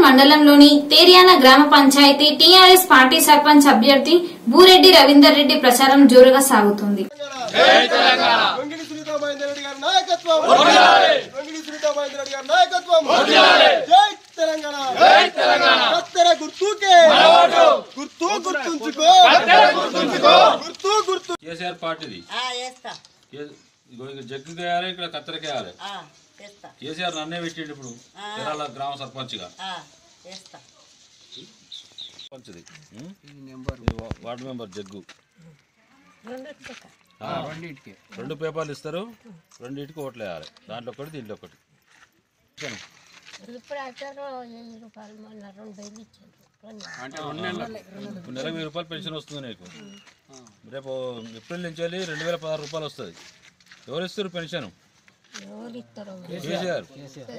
మండలంలోని తేరియాన గ్రామ panchayat TRS party sarpanch అభ్యర్థి బూరెడ్డి రవీందర్ రెడ్డి ప్రచారం జోరుగా సాగుతుంది వెంగిడి సునీత మహేందర్ రెడ్డి గారి నాయకత్వం వెంగిడి సునీత మహేందర్ రెడ్డి గారి నాయకత్వం జై తెలంగాణ జై తెలంగాణ కత్తెర గుర్తుకే గుర్తు గుర్తుంచుకో గుర్తు గుర్తు కేసీఆర్ పార్టీది ఆ, వేస్తా కే- ఇగో ఇక్కడ జగ్గు వేయాలి ఇక్కడ కత్తెరకి వేయాలి ఆ, వేస్తా కేసీఆర్ నన్నే పెట్టిండు ఇప్పుడు తెరాల గ్రామ సర్పంచ్గా ఆ, వేస్తా సర్పంచ్ది ఉం? ఇది వా- వార్డు మెంబర్ జగ్గు ఆ, రెండు పేపర్లు ఇస్తారు రెండింటికి ఓట్లు వేయాలి దాంట్లో ఒకటి దీంట్లో ఒకటి ఇచ్చాను. ఇప్పుడు అతను వెయ్యి రూపాయలు మొన్న రెండు వేలు ఇచ్చారు రెండు ఇప్పుడు నెలకు వెయ్యి రూపాయలు పెన్షన్ వస్తుంది నీకు రేపు ఏప్రిల్ నుంచి వెళ్ళి రెండు వేల పదహారు రూపాయలు వస్తుంది ఎవరు ఇస్తారు పెన్షన్ ఎవరు ఇస్తారో కేసీఆర్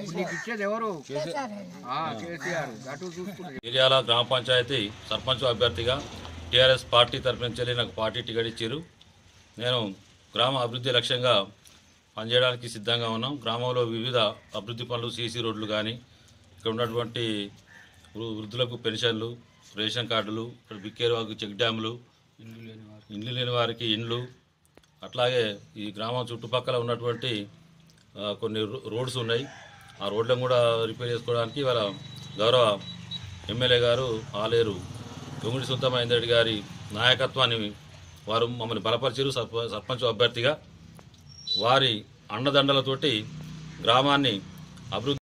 ఏరియాల గ్రామ పంచాయతీ సర్పంచ్ అభ్యర్థిగా టీఆర్ఎస్ పార్టీ తరఫు నుంచి వెళ్ళి నాకు పార్టీ టికెట్ ఇచ్చారు నేను గ్రామ అభివృద్ధి లక్ష్యంగా పనిచేయడానికి సిద్ధంగా ఉన్నాం గ్రామంలో వివిధ అభివృద్ధి పనులు సీసీ రోడ్లు కానీ ఇక్కడ ఉన్నటువంటి వృ- వృద్ధులకు పెన్షన్లు రేషన్ కార్డులు ఇక్కడ బిక్కేరువాకు చెక్ డ్యాములు ఇండ్లు లేని వారికి ఇండ్లు అట్లాగే ఈ గ్రామం చుట్టుపక్కల ఉన్నటువంటి ఆ, కొన్ని రో- రోడ్స్ ఉన్నాయి ఆ రోడ్లను కూడా రిపేర్ చేసుకోవడానికి ఇవాళ గౌరవ ఎమ్మెల్యే గారు ఆలేరు దొంగుడి సుద్ద మహేందర్ రెడ్డి గారి నాయకత్వాన్ని వారు మమ్మల్ని బలపరిచారు సర్ప సర్పంచ్ అభ్యర్థిగా వారి అండదండలతోటి గ్రామాన్ని అభివృద్ధి